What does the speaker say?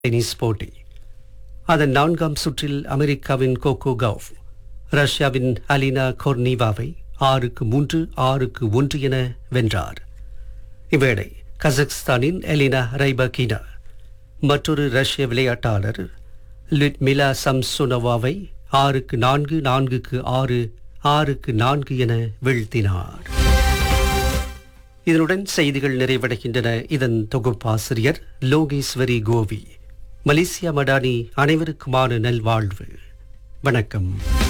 tennis போட்டி அதன் நான்காம் சுற்றில் அமெரிக்காவின் கோகோ கவுஃப் ரஷ்யாவின் அலினா கொர்னிவாவை ஆறுக்கு மூன்று ஆறுக்கு ஒன்று என வென்றார் இவ்வேளை கசக்ஸ்தானின் எலினா ரைபகினா மற்றொரு ரஷ்ய விளையாட்டாளர் லிட்மிலா சம்சுனோவாவை ஆறுக்கு நான்கு நான்குக்கு ஆறு ஆறுக்கு நான்கு என வீழ்த்தினார் இதனுடன் செய்திகள் நிறைவடைகின்றன இதன் தொகுப்பாசிரியர் லோகேஸ்வரி கோவி மலேசியா மடானி அனைவருக்குமான நல்வாழ்வு வணக்கம்